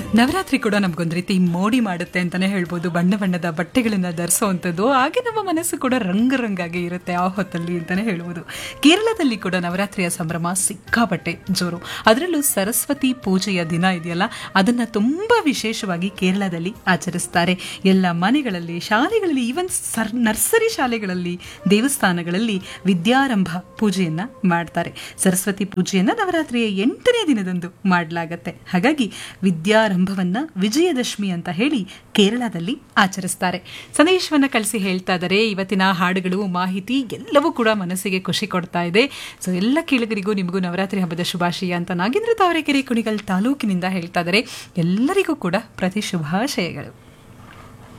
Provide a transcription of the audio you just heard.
ನವರಾತ್ರಿ ಕೂಡ ನಮ್ಗೊಂದು ರೀತಿ ಮೋಡಿ ಮಾಡುತ್ತೆ ಅಂತಾನೆ ಹೇಳ್ಬೋದು ಬಣ್ಣ ಬಣ್ಣದ ಬಟ್ಟೆಗಳನ್ನ ಧರಿಸುವಂಥದ್ದು ಹಾಗೆ ನಮ್ಮ ಮನಸ್ಸು ಕೂಡ ರಂಗ ರಂಗಾಗಿ ಇರುತ್ತೆ ಆ ಹೊತ್ತಲ್ಲಿ ಅಂತಾನೆ ಹೇಳ್ಬೋದು ಕೇರಳದಲ್ಲಿ ಕೂಡ ನವರಾತ್ರಿಯ ಸಂಭ್ರಮ ಸಿಕ್ಕಾಪಟ್ಟೆ ಜೋರು ಅದರಲ್ಲೂ ಸರಸ್ವತಿ ಪೂಜೆಯ ದಿನ ಇದೆಯಲ್ಲ ಅದನ್ನ ತುಂಬಾ ವಿಶೇಷವಾಗಿ ಕೇರಳದಲ್ಲಿ ಆಚರಿಸ್ತಾರೆ ಎಲ್ಲ ಮನೆಗಳಲ್ಲಿ ಶಾಲೆಗಳಲ್ಲಿ ಈವನ್ ಸರ್ ನರ್ಸರಿ ಶಾಲೆಗಳಲ್ಲಿ ದೇವಸ್ಥಾನಗಳಲ್ಲಿ ವಿದ್ಯಾರಂಭ ಪೂಜೆಯನ್ನ ಮಾಡ್ತಾರೆ ಸರಸ್ವತಿ ಪೂಜೆಯನ್ನ ನವರಾತ್ರಿಯ ಎಂಟನೇ ದಿನದಂದು ಮಾಡಲಾಗತ್ತೆ ಹಾಗಾಗಿ ವಿದ್ಯಾರಂಭವನ್ನ ವಿಜಯದಶಮಿ ಅಂತ ಹೇಳಿ ಕೇರಳದಲ್ಲಿ ಆಚರಿಸ್ತಾರೆ ಸಂದೇಶವನ್ನ ಕಳಿಸಿ ಹೇಳ್ತಾ ಇದ್ದಾರೆ ಇವತ್ತಿನ ಹಾಡುಗಳು ಮಾಹಿತಿ ಎಲ್ಲವೂ ಕೂಡ ಮನಸ್ಸಿಗೆ ಖುಷಿ ಕೊಡ್ತಾ ಇದೆ ಸೊ ಎಲ್ಲ ಕೇಳಿಗರಿಗೂ ನಿಮಗೂ ನವರಾತ್ರಿ ಹಬ್ಬದ ಶುಭಾಶಯ ಅಂತ ನಾಗೇಂದ್ರ ತಾವರೆಕೆರೆ ಕುಣಿಗಲ್ ತಾಲೂಕಿನಿಂದ ಹೇಳ್ತಾ ಇದ್ದಾರೆ ಎಲ್ಲರಿಗೂ ಕೂಡ ಪ್ರತಿ ಶುಭಾಶಯಗಳು